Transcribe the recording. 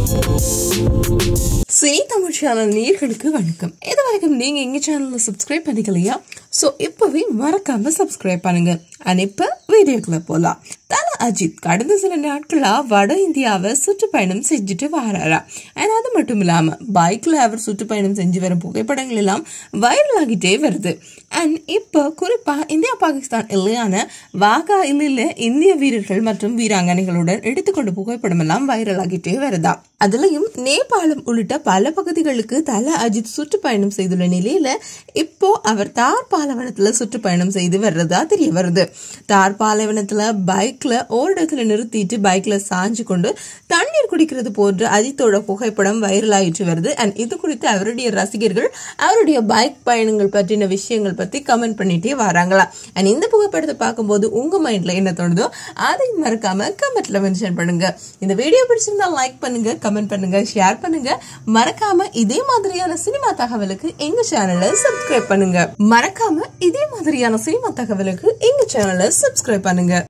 cine Tamil channel நேர்களுக்கு வணக்கம் இது வரைக்கும் நீங்க எங்க சேனல்ல சப்ஸ்கிரைப் பண்ணிக்கலையா சோ இப்பவே மறக்காம சப்ஸ்கிரைப் பண்ணுங்க அண்ட் இப்ப வீடியோக்குள்ள போலாம் தல அஜித் கடந்த சில நாட்களா வட இந்தியாவை சுற்றுப்பயணம் செஞ்சுட்டு வராரா அண்ட் அது மட்டும் இல்லாம பைக்ல அவர் சுற்றுப்பயணம் செஞ்சு வரும் புகைப்படங்கள் எல்லாம் வைரல் ஆகிட்டே வருது அண்ட் இப்போ குறிப்பா இந்தியா பாகிஸ்தான் இல்லையான வாகா இல்ல இந்திய வீரர்கள் மற்றும் வீராங்கனைகளுடன் எடுத்துக்கொண்ட புகைப்படம் எல்லாம் வைரல் ஆகிட்டே வருதா அதுலயும் நேபாளம் உள்ளிட்ட பல பகுதிகளுக்கு தல அஜித் சுற்றுப்பயணம் செய்துள்ள நிலையில இப்போ அவர் தார் பாலைவனத்துல சுற்றுப்பயணம் செய்து வர்றதா தெரிய வருது தார் பாலைவனத்துல பைக்ல ஓரிடத்துல நிறுத்திட்டு பைக்ல சாஞ்சு கொண்டு தண்ணீர் குடிக்கிறது போன்ற அஜித்தோட புகைப்படம் வைரல் ஆயிட்டு வருது அண்ட் இது குறித்து அவருடைய ரசிகர்கள் அவருடைய பைக் பயணங்கள் பற்றின விஷயங்கள் பத்தி கமெண்ட் பண்ணிட்டே வராங்களா அண்ட் இந்த புகைப்படத்தை பார்க்கும்போது உங்க மைண்ட்ல என்ன தோணுதோ அதையும் மறக்காம கமெண்ட்ல மென்ஷன் பண்ணுங்க இந்த வீடியோ பிடிச்சிருந்தா லைக் பண்ணுங்க கமெண்ட் பண்ணுங்க ஷேர் பண்ணுங்க மறக்காம இதே மாதிரியான சினிமா தகவலுக்கு எங்க சேனலை சப்ஸ்கிரைப் பண்ணுங்க மறக்காம இதே மாதிரியான சினிமா தகவலுக்கு எங்க சேனலை சப்ஸ்கிரைப் பண்ணுங்க